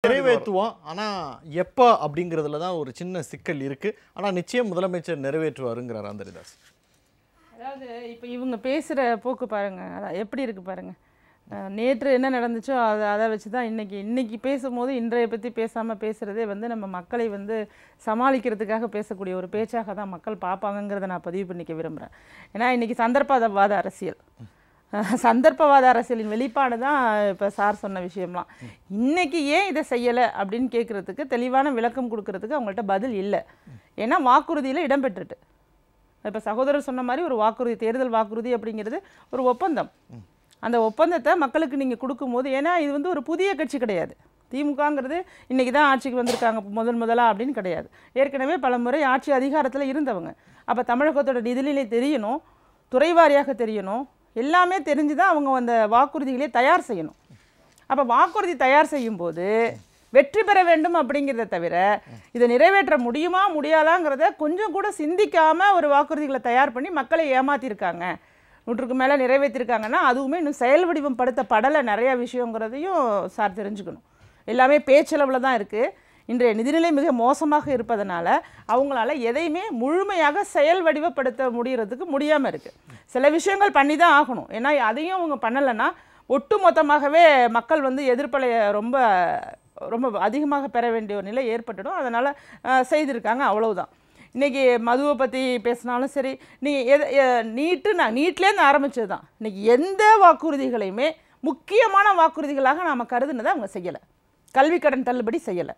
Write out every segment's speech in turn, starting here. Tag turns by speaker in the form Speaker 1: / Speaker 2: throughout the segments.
Speaker 1: நிறைவேற்றுவோம் ஆனா எப்போ அப்படிங்கிறதுல தான் ஒரு சின்ன சிக்கல் இருக்கு ஆனா நிச்சயம் முதலமைச்சர் நிறைவேற்றுவாருங்கிறார் அந்தரிதாஸ்
Speaker 2: அதாவது இப்போ இவங்க பேசுகிற போக்கு பாருங்க அதான் எப்படி இருக்கு பாருங்க அஹ் நேற்று என்ன நடந்துச்சோ அதை அதை வச்சு தான் இன்னைக்கு இன்னைக்கு பேசும்போது இன்றைய பற்றி பேசாமல் பேசுகிறதே வந்து நம்ம மக்களை வந்து சமாளிக்கிறதுக்காக பேசக்கூடிய ஒரு பேச்சாக தான் மக்கள் பார்ப்பாங்கங்கிறத நான் பதிவு பண்ணிக்க விரும்புகிறேன் ஏன்னா இன்னைக்கு சந்தர்ப்பவாத அரசியல் அஹ் சந்தர்ப்பவாத அரசியலின் வெளிப்பாடு தான் இப்போ சார் சொன்ன விஷயம்லாம் இன்னைக்கு ஏன் இதை செய்யலை அப்படின்னு கேட்குறதுக்கு தெளிவான விளக்கம் கொடுக்கறதுக்கு அவங்கள்ட்ட பதில் இல்லை ஏன்னா வாக்குறுதியில் இடம்பெற்றுட்டு இப்போ சகோதரர் சொன்ன மாதிரி ஒரு வாக்குறுதி தேர்தல் வாக்குறுதி அப்படிங்கிறது ஒரு ஒப்பந்தம் அந்த ஒப்பந்தத்தை மக்களுக்கு நீங்கள் கொடுக்கும்போது ஏன்னா இது வந்து ஒரு புதிய கட்சி கிடையாது திமுகங்கிறது இன்றைக்கி தான் ஆட்சிக்கு வந்திருக்காங்க முதல் முதலா அப்படின்னு கிடையாது ஏற்கனவே பல முறை ஆட்சி அதிகாரத்தில் இருந்தவங்க அப்போ தமிழகத்தோட நிதிநிலை தெரியணும் துறை வாரியாக தெரியணும் எல்லாமே தெரிஞ்சு தான் அவங்க அந்த வாக்குறுதிகளை தயார் செய்யணும் அப்போ வாக்குறுதி தயார் செய்யும்போது வெற்றி பெற வேண்டும் அப்படிங்கிறத தவிர இதை நிறைவேற்ற முடியுமா முடியாதாங்கிறத கொஞ்சம் கூட சிந்திக்காம ஒரு வாக்குறுதிகளை தயார் பண்ணி மக்களை ஏமாத்திருக்காங்க நூற்றுக்கு மேலே நிறைவேற்றிருக்காங்கன்னா அதுவுமே இன்னும் செயல் வடிவம் படுத்தப்படலை நிறைய விஷயங்கிறதையும் சார் தெரிஞ்சுக்கணும் எல்லாமே பேச்சளவில் தான் இருக்குது இன்றைய நிதிநிலை மிக மோசமாக இருப்பதனால அவங்களால எதையுமே முழுமையாக செயல் வடிவப்படுத்த முடியறதுக்கு முடியாமல் இருக்குது சில விஷயங்கள் பண்ணி தான் ஆகணும் ஏன்னா அதையும் அவங்க பண்ணலைன்னா ஒட்டு மொத்தமாகவே மக்கள் வந்து எதிர்ப்பலைய ரொம்ப ரொம்ப அதிகமாக பெற வேண்டிய ஒரு நிலை ஏற்பட்டுடும் அதனால் செய்திருக்காங்க அவ்வளவுதான் இன்றைக்கி மதுவை பற்றி பேசினாலும் சரி நீங்கள் எது எ- நீட்டு நான் நீட்லேருந்து ஆரம்பிச்சது தான் இன்றைக்கி எந்த வாக்குறுதிகளையுமே முக்கியமான வாக்குறுதிகளாக நாம் கருதுனதை அவங்க செய்யலை கல்வி கடன் தள்ளுபடி செய்யலை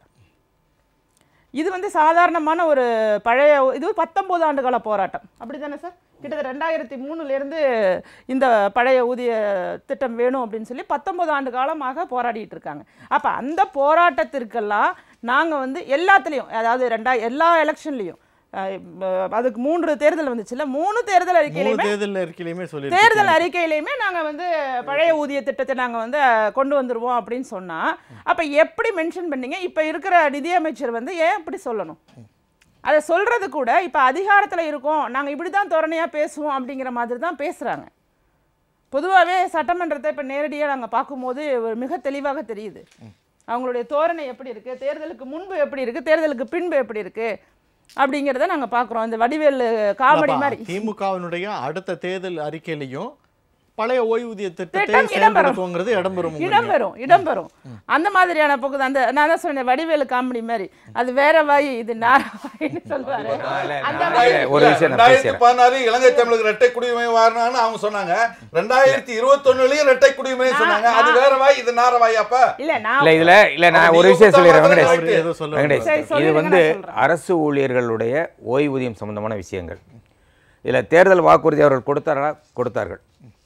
Speaker 2: இது வந்து சாதாரணமான ஒரு பழைய இது பத்தொம்போது ஆண்டு கால போராட்டம் அப்படி தானே சார் கிட்டத்தட்ட ரெண்டாயிரத்தி மூணுலேருந்து இந்த பழைய ஊதிய திட்டம் வேணும் அப்படின்னு சொல்லி பத்தொம்போது ஆண்டு காலமாக போராடிட்டு இருக்காங்க அப்போ அந்த போராட்டத்திற்கெல்லாம் நாங்கள் வந்து எல்லாத்துலேயும் அதாவது ரெண்டா எல்லா எலெக்ஷன்லேயும் அதுக்கு மூன்று தேர்தல் வந்துச்சுல்ல மூணு தேர்தல்
Speaker 1: மூணு
Speaker 2: அறிக்கையிலையுமே
Speaker 1: தேர்தல் அறிக்கையிலுமே சொல்லி
Speaker 2: தேர்தல் அறிக்கையிலையுமே நாங்கள் வந்து பழைய ஊதிய திட்டத்தை நாங்கள் வந்து அஹ், கொண்டு வந்துருவோம் அப்படின்னு சொன்னால் அப்போ எப்படி மென்ஷன் பண்ணீங்க இப்போ இருக்கிற நிதியமைச்சர் வந்து ஏன் இப்படி சொல்லணும் அதை சொல்கிறது கூட இப்போ அதிகாரத்தில் இருக்கோம் நாங்கள் இப்படி தான் தோரணையாக பேசுவோம் அப்படிங்கிற மாதிரி தான் பேசுகிறாங்க பொதுவாகவே சட்டமன்றத்தை இப்போ நேரடியாக நாங்கள் பார்க்கும்போது ஒரு மிக தெளிவாக தெரியுது அவங்களுடைய தோரணை எப்படி இருக்குது தேர்தலுக்கு முன்பு எப்படி இருக்குது தேர்தலுக்கு பின்பு எப்படி இருக்குது அப்படிங்கிறத நாங்கள் பார்க்குறோம் இந்த வடிவேலு காமெடி
Speaker 1: அப்ப
Speaker 2: மாதிரி
Speaker 1: திமுகவினுடைய அடுத்த தேர்தல் அறிக்கையிலையும் பழைய ஓய்வூதிய திட்டத்தை
Speaker 2: திட்டம் இடம்பெறும்.
Speaker 1: செயல்படுத்துவோங்கிறது இடம்பெறும் உங்களுடைய-
Speaker 2: இடம்பெறும் இடம்பெறும் அந்த மாதிரியான போக்கு அந்த நான் தான் சொன்னேன் வடிவேலு காமெடி மாதிரி அது வேற வாய் இது நார வாயின்னு சொல்லுவாரு அந்த மாதிரி
Speaker 3: இல்ல, ஒரு விஷயம் நான்
Speaker 4: ரெண்டாயிரத்தி
Speaker 3: பேசுறேன்
Speaker 4: பதினாறு இலங்கை தமிழுக்கு இரட்டை குடியுரிமை வாரினான்னு அவங்க சொன்னாங்க ரெண்டாயிரத்தி இருபத்தொன்னுலயும் இரட்டை குடியுரிமை சொன்னாங்க அது வேற வாய் இது நார வாய் அப்ப
Speaker 2: இல்ல நான்
Speaker 3: இல்ல இதுல இல்ல நான்
Speaker 4: அப்ப
Speaker 3: ஒரு
Speaker 4: நீங்க
Speaker 3: விஷயம் சொல்லிடுறேன்
Speaker 4: கொடுத்தா
Speaker 3: வெங்கடேஷ்
Speaker 1: அவரு ஏதோ சொல்ல
Speaker 3: வெங்கடேஷ்
Speaker 2: சரி,
Speaker 3: இது
Speaker 2: சொல்லுங்க,
Speaker 3: வந்து
Speaker 2: நான் சொல்றேன்.
Speaker 3: அரசு ஊழியர்களுடைய ஓய்வூதியம் சம்பந்தமான விஷயங்கள் இதில் தேர்தல் வாக்குறுதி அவர்கள் கொடுத்தார்களா கொடுத்தார்கள்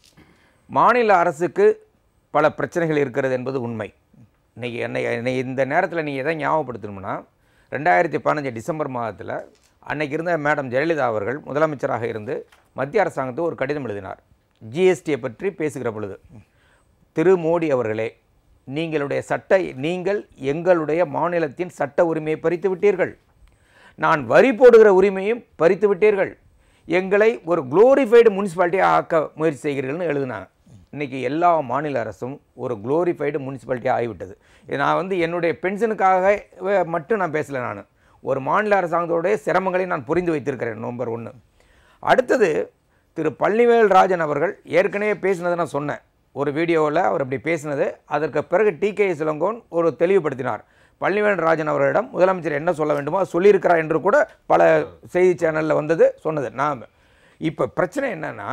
Speaker 3: மாநில அரசுக்கு பல பிரச்சனைகள் இருக்கிறது என்பது உண்மை இன்னைக்கு என்னை என்னை இந்த நேரத்தில் நீங்கள் எதை ஞாபகப்படுத்தணும்னா ரெண்டாயிரத்தி பதினஞ்சு டிசம்பர் மாதத்தில் அன்னைக்கு இருந்த மேடம் ஜெயலலிதா அவர்கள் முதலமைச்சராக இருந்து மத்திய அரசாங்கத்துக்கு ஒரு கடிதம் எழுதினார் ஜிஎஸ்டியை பற்றி பேசுகிற பொழுது திரு மோடி அவர்களே நீங்களுடைய சட்ட நீங்கள் எங்களுடைய மாநிலத்தின் சட்ட உரிமையை பறித்து விட்டீர்கள் நான் வரி போடுகிற உரிமையும் பறித்து விட்டீர்கள் எங்களை ஒரு குளோரிஃபைடு முனிசிபாலிட்டியாக ஆக்க முயற்சி செய்கிறீர்கள்னு எழுதினாங்க இன்னைக்கு எல்லா மாநில அரசும் ஒரு குளோரிஃபைடு முனிசிபாலிட்டியாக ஆகிவிட்டது இது நான் வந்து என்னுடைய பென்ஷனுக்காக அஹ், மட்டும் நான் பேசலை நான் ஒரு மாநில அரசாங்கத்தோடைய சிரமங்களை நான் புரிந்து வைத்திருக்கிறேன் நம்பர் ஒன்று அடுத்தது திரு பழனிவேல் ராஜன் அவர்கள் ஏற்கனவே பேசினதை நான் சொன்னேன் ஒரு வீடியோவில் அவர் அப்படி பேசினது அதற்கு பிறகு டி கே இளங்கோன் ஒரு தெளிவுபடுத்தினார் பழனிவேல் ராஜன் அவர்களிடம் முதலமைச்சர் என்ன சொல்ல வேண்டுமோ அது சொல்லியிருக்கிறார் என்று கூட பல செய்தி சேனலில் வந்தது சொன்னது நான் இப்போ பிரச்சனை என்னன்னா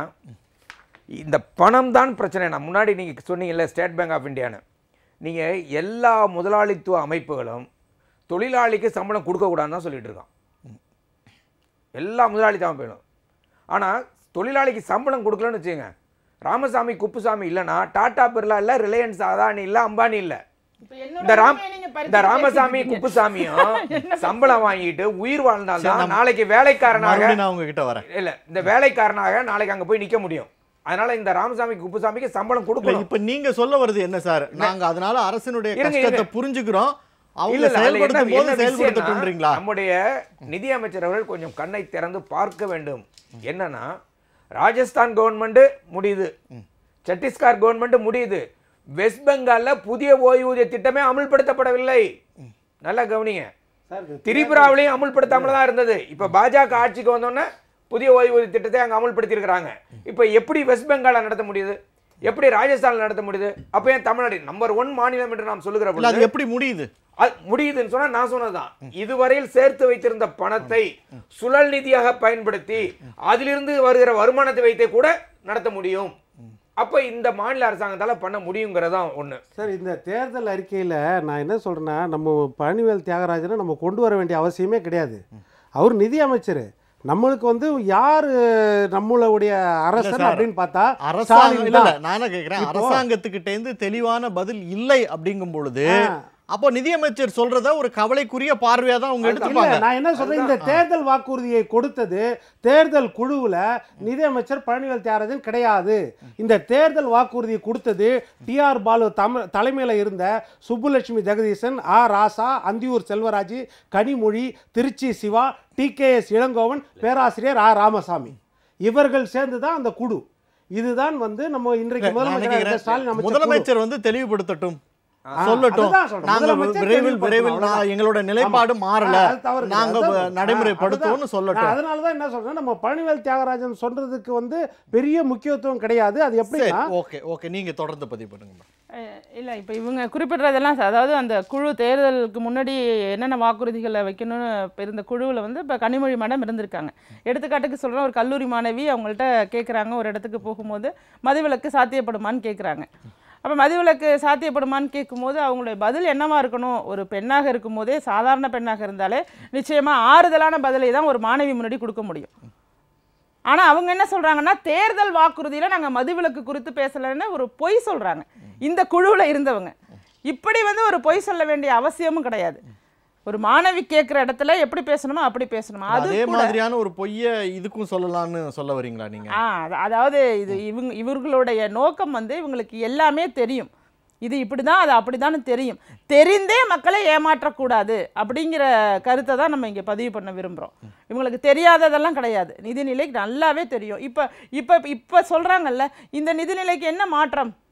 Speaker 3: இந்த பணம் தான் பிரச்சனை நான் முன்னாடி நீங்கள் சொன்னீங்கல்ல ஸ்டேட் பேங்க் ஆஃப் இந்தியான்னு நீங்கள் எல்லா முதலாளித்துவ அமைப்புகளும் தொழிலாளிக்கு சம்பளம் கொடுக்கக்கூடாதுன்னு தான் சொல்லிட்டு இருக்கான் எல்லா முதலாளித்துவ அமைப்புகளும் ஆனால் தொழிலாளிக்கு சம்பளம் கொடுக்கலன்னு வச்சுங்க ராமசாமி குப்புசாமி இல்லைன்னா டாடா பிர்லா இல்லை ரிலையன்ஸ் அதானி இல்லை அம்பானி இல்லை
Speaker 2: இப்ப என்னோட
Speaker 3: இந்த ராம்
Speaker 2: உரிமையை நீங்க
Speaker 3: இந்த
Speaker 2: பறிச்சுட்டு
Speaker 3: ராமசாமி
Speaker 2: பேசிட்டு இருக்கீங்க.
Speaker 3: குப்புசாமியும் சம்பளம் வாங்கிட்டு உயிர்
Speaker 1: சரி,
Speaker 3: வாழ்ந்தால்தான்
Speaker 1: நம்ம-
Speaker 3: நாளைக்கு வேலைக்காரனாக
Speaker 1: மறுபடியும் நான் உங்ககிட்ட வரேன்
Speaker 3: இல்ல இந்த வேலைக்காரனாக நாளைக்கு அங்க போய் நிக்க முடியும் அதனால இந்த ராமசாமி குப்புசாமிக்கு சம்பளம்
Speaker 1: இல்ல,
Speaker 3: கொடுக்கணும்
Speaker 1: இப்ப நீங்க சொல்ல வருது என்ன சார் நாங்க அதனால அரசினுடைய
Speaker 3: இருங்க,
Speaker 1: கஷ்டத்தை
Speaker 3: இருங்க.
Speaker 1: புரிஞ்சுக்கிறோம்
Speaker 3: இல்ல,
Speaker 1: அவங்க
Speaker 3: இல்ல, அதுல என்ன-
Speaker 1: செயல்படுத்தும் போது
Speaker 3: என்ன விஷயம்னா,
Speaker 1: செயல்படுத்தட்டும்ன்றீங்களா
Speaker 3: நம்முடைய நிதி அமைச்சர் அவர்கள் கொஞ்சம் கண்ணை திறந்து பார்க்க வேண்டும் என்னன்னா ராஜஸ்தான் கவர்மெண்ட் முடியுது சத்தீஸ்கர் கவர்மெண்ட் முடியுது வெஸ்ட் பெங்கால்ல புதிய ஓய்வூதிய திட்டமே அமுல்படுத்தப்படவில்லை நல்லா கவனிங்க
Speaker 5: சார் இது
Speaker 3: திரிபுராவிலையும் அமுல்படுத்தாமல தான் இருந்தது இப்ப பாஜக ஆட்சிக்கு வந்தோடனே புதிய ஓய்வூதிய திட்டத்தை அங்க அமுல்படுத்தி இருக்காங்க இப்ப எப்படி வெஸ்ட் பெங்கால நடத்த முடியுது எப்படி ராஜஸ்தான்ல நடத்த முடியுது அப்ப ஏன் தமிழ்நாடு நம்பர் ஒன் மாநிலம் என்று நாம் சொல்லுகிற
Speaker 1: இல்ல
Speaker 3: பொழுது
Speaker 1: அது எப்படி முடியுது
Speaker 3: அது முடியுதுன்னு சொன்னா நான் சொன்னதுதான் இதுவரையில் சேர்த்து வைத்திருந்த பணத்தை சுழல் நிதியாக பயன்படுத்தி அதிலிருந்து வருகிற வருமானத்தை வைத்தே கூட நடத்த முடியும் அப்ப இந்த மாநில அரசாங்கத்தால பண்ண முடியுங்கிறதான் ஒண்ணு
Speaker 5: சார் இந்த தேர்தல் அறிக்கையில் நான் என்ன சொல்கிறேன்னா நம்ம பழனிவேல் தியாகராஜனை நம்ம கொண்டு வர வேண்டிய அவசியமே கிடையாது அவர் நிதி அமைச்சர் நம்மளுக்கு வந்து யார் நம்மளுடைய அரசன்
Speaker 1: சார்,
Speaker 5: அப்படின்னு பார்த்தா
Speaker 1: அரசாங்கம்
Speaker 5: ஸ்டாலின்
Speaker 1: இல்ல இல்ல
Speaker 5: தான்.
Speaker 1: நானே கேக்குறேன்
Speaker 5: இப்போ-
Speaker 1: அரசாங்கத்துக்கிட்ட இருந்து தெளிவான பதில் இல்லை அப்படிங்கும் பொழுது
Speaker 5: ஆ.
Speaker 1: அப்போ நிதியமைச்சர் சொல்றத ஒரு கவலைக்குரிய பார்வையா தான் அவங்க
Speaker 5: இல்ல
Speaker 1: எடுத்துப்பாங்க
Speaker 5: நான் என்ன சொல்றேன் இந்த தேர்தல் வாக்குறுதியை கொடுத்தது தேர்தல் குழுவுல நிதியமைச்சர் பழனிவேல் தியாகராஜன் கிடையாது இந்த தேர்தல் வாக்குறுதியை கொடுத்தது டிஆர் பாலு தமிழ் தலைமையில் இருந்த Subbulakshmi Jagadeesan A Raja Anthiyur Selvaraj Kanimozhi Tiruchi Siva T K S Elangovan பேராசிரியர் ஆ ராமசாமி இவர்கள் சேர்ந்து தான் அந்த குழு இதுதான் வந்து நம்ம இன்றைக்கு
Speaker 1: நான்
Speaker 5: முதலமைச்சர்
Speaker 1: நினைக்கிறேன்,
Speaker 5: ஸ்டாலின் அமைச்சர் குழு.
Speaker 1: முதலமைச்சர் வந்து தெளிவுபடுத்தட்டும்
Speaker 5: ஆ,
Speaker 1: சொல்லட்டும்
Speaker 5: அதுதான் சொல்றேன்.
Speaker 1: நாங்க
Speaker 5: முதலமைச்சர்
Speaker 1: விரைவில்
Speaker 5: தெளிவுபடுத்தணும்,
Speaker 1: விரைவில் நான்
Speaker 5: அவ்வளவுதான்.
Speaker 1: எங்களோட நிலைப்பாடு மாறல
Speaker 5: ஆ, அது தவறு கிடையாது.
Speaker 1: நாங்க
Speaker 5: அதுதான்
Speaker 1: நடைமுறைப்படுத்துவோம்னு
Speaker 5: அதுதான்.
Speaker 1: சொல்லட்டும்
Speaker 5: நான் அதனால தான் என்ன சொல்றேன் நம்ம பழனிவேல் தியாகராஜன் சொல்றதுக்கு வந்து பெரிய முக்கியத்துவம் கிடையாது அது
Speaker 1: சரி
Speaker 5: எப்படின்னா
Speaker 1: ஓகே ஓகே நீங்க தொடர்ந்து பதிவு பண்ணுங்க
Speaker 2: அஹ் இல்ல இப்போ இவங்க குறிப்பிடுறதெல்லாம் ச- அதாவது அந்த குழு தேர்தலுக்கு முன்னாடி என்னென்ன வாக்குறுதிகளை வைக்கணும்னு இப்ப இருந்த குழுவில் வந்து இப்போ கனிமொழி மேடம் இருந்திருக்காங்க எடுத்துக்காட்டுக்கு சொல்கிறேன் ஒரு கல்லூரி மாணவி அவங்கள்ட்ட கேட்குறாங்க ஒரு இடத்துக்கு போகும்போது மதுவிலக்கு சாத்தியப்படுமான்னு கேட்குறாங்க அப்போ மதுவிலக்கு சாத்தியப்படுமான்னு கேட்கும்போது அவங்களுடைய பதில் என்னவா இருக்கணும் ஒரு பெண்ணாக இருக்கும்போதே சாதாரண பெண்ணாக இருந்தாலே நிச்சயமாக ஆறுதலான பதிலை தான் ஒரு மாணவி முன்னாடி கொடுக்க முடியும் ஆனா அவங்க என்ன சொல்றாங்கன்னா தேர்தல் வாக்குறுதியில நாங்க மதுவிலக்கு குறித்து பேசலைன்னு ஒரு பொய் சொல்றாங்க இந்த குழுவுல இருந்தவங்க இப்படி வந்து ஒரு பொய் சொல்ல வேண்டிய அவசியமும் கிடையாது ஒரு மாணவி கேட்குற இடத்துல எப்படி பேசணுமோ அப்படி பேசணுமா அது
Speaker 1: அதே
Speaker 2: கூட
Speaker 1: மாதிரியான ஒரு பொய்ய இதுக்கும் சொல்லலாம்னு சொல்ல வரீங்களா நீங்க
Speaker 2: ஆ அது- அதாவது இது இவங்க இவர்களுடைய நோக்கம் வந்து இவங்களுக்கு எல்லாமே தெரியும் இது இப்படி தான் அது அப்படி தெரியும் தெரிந்தே மக்களை ஏமாற்றக்கூடாது அப்படிங்கிற கருத்தை தான் நம்ம இங்கே பதிவு பண்ண விரும்புகிறோம் இவங்களுக்கு தெரியாததெல்லாம் கிடையாது நிதிநிலைக்கு நல்லாவே தெரியும் இப்போ இப்போ இப்போ சொல்கிறாங்கல்ல இந்த நிதிநிலைக்கு என்ன மாற்றம்